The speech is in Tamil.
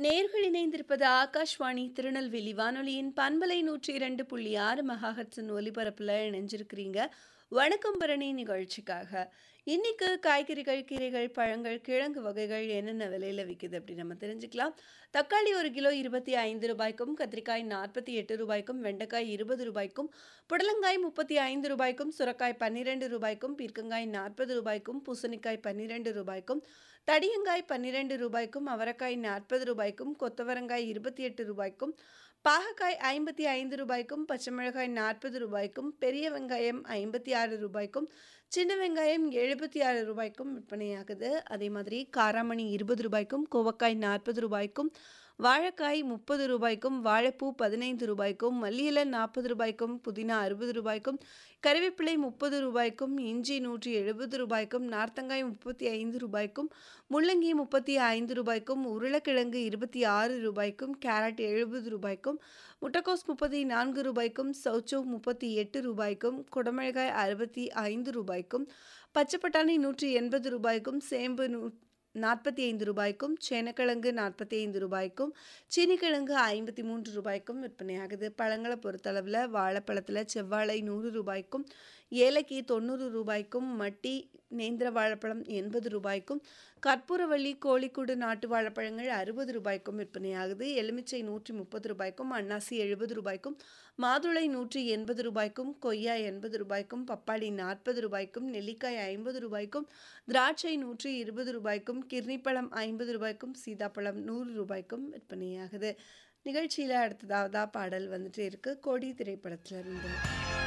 நேர்கள் இணைந்திருப்பது ஆகாஷ்வாணி திருநெல்வேலி வானொலியின் பண்பலை நூற்றி இரண்டு புள்ளி ஆறு மெகாஹட்ஸின் ஒலிபரப்பில் இணைஞ்சிருக்கிறீங்க வணக்கம் பரணி நிகழ்ச்சிக்காக இன்னைக்கு காய்கறிகள் கீரைகள் பழங்கள் கிழங்கு வகைகள் என்னென்ன விலையில் விற்குது அப்படி நம்ம தெரிஞ்சுக்கலாம் தக்காளி ஒரு கிலோ இருபத்தி ஐந்து ரூபாய்க்கும் கத்திரிக்காய் நாற்பத்தி எட்டு ரூபாய்க்கும் வெண்டைக்காய் இருபது ரூபாய்க்கும் புடலங்காய் முப்பத்தி ஐந்து ரூபாய்க்கும் சுரக்காய் பன்னிரெண்டு ரூபாய்க்கும் பீர்க்கங்காய் நாற்பது ரூபாய்க்கும் பூசணிக்காய் பன்னிரெண்டு ரூபாய்க்கும் தடியங்காய் பன்னிரெண்டு ரூபாய்க்கும் அவரைக்காய் நாற்பது ரூபாய்க்கும் கொத்தவரங்காய் இருபத்தி எட்டு ரூபாய்க்கும் பாகக்காய் ஐம்பத்தி ஐந்து ரூபாய்க்கும் பச்சை மிளகாய் நாற்பது ரூபாய்க்கும் பெரிய வெங்காயம் ஐம்பத்தி ஆறு ரூபாய்க்கும் சின்ன வெங்காயம் எழுபத்தி ஆறு ரூபாய்க்கும் விற்பனையாகுது அதே மாதிரி காராமணி இருபது ரூபாய்க்கும் கோவக்காய் நாற்பது ரூபாய்க்கும் வாழைக்காய் முப்பது ரூபாய்க்கும் வாழைப்பூ பதினைந்து ரூபாய்க்கும் மல்லியிலை நாற்பது ரூபாய்க்கும் புதினா அறுபது ரூபாய்க்கும் கறிவேப்பிலை முப்பது ரூபாய்க்கும் இஞ்சி நூற்றி எழுபது ரூபாய்க்கும் நார்த்தங்காய் முப்பத்தி ஐந்து ரூபாய்க்கும் முள்ளங்கி முப்பத்தி ஐந்து ரூபாய்க்கும் உருளைக்கிழங்கு இருபத்தி ஆறு ரூபாய்க்கும் கேரட் எழுபது ரூபாய்க்கும் முட்டைக்கோஸ் முப்பத்தி நான்கு ரூபாய்க்கும் சௌச்சோ முப்பத்தி எட்டு ரூபாய்க்கும் குடமிளகாய் அறுபத்தி ஐந்து ரூபாய்க்கும் பச்சை பட்டாணி நூற்றி எண்பது ரூபாய்க்கும் சேம்பு நூ நாற்பத்தி ஐந்து ரூபாய்க்கும் சேனக்கிழங்கு நாற்பத்தி ஐந்து ரூபாய்க்கும் சீனிக்கிழங்கு ஐம்பத்தி மூன்று ரூபாய்க்கும் விற்பனையாகுது பழங்களை பொறுத்தளவில் வாழைப்பழத்தில் செவ்வாழை நூறு ரூபாய்க்கும் ஏலக்கி தொண்ணூறு ரூபாய்க்கும் மட்டி நேந்திர வாழைப்பழம் எண்பது ரூபாய்க்கும் கற்பூரவள்ளி கோழிக்கூடு நாட்டு வாழைப்பழங்கள் அறுபது ரூபாய்க்கும் விற்பனையாகுது எலுமிச்சை நூற்றி முப்பது ரூபாய்க்கும் அன்னாசி எழுபது ரூபாய்க்கும் மாதுளை நூற்றி எண்பது ரூபாய்க்கும் கொய்யா எண்பது ரூபாய்க்கும் பப்பாளி நாற்பது ரூபாய்க்கும் நெல்லிக்காய் ஐம்பது ரூபாய்க்கும் திராட்சை நூற்றி இருபது ரூபாய்க்கும் கிர்னிப்பழம் ஐம்பது ரூபாய்க்கும் சீதாப்பழம் நூறு ரூபாய்க்கும் விற்பனையாகுது நிகழ்ச்சியில் அடுத்ததாவதா பாடல் வந்துட்டு இருக்கு கோடி திரைப்படத்துல இருந்து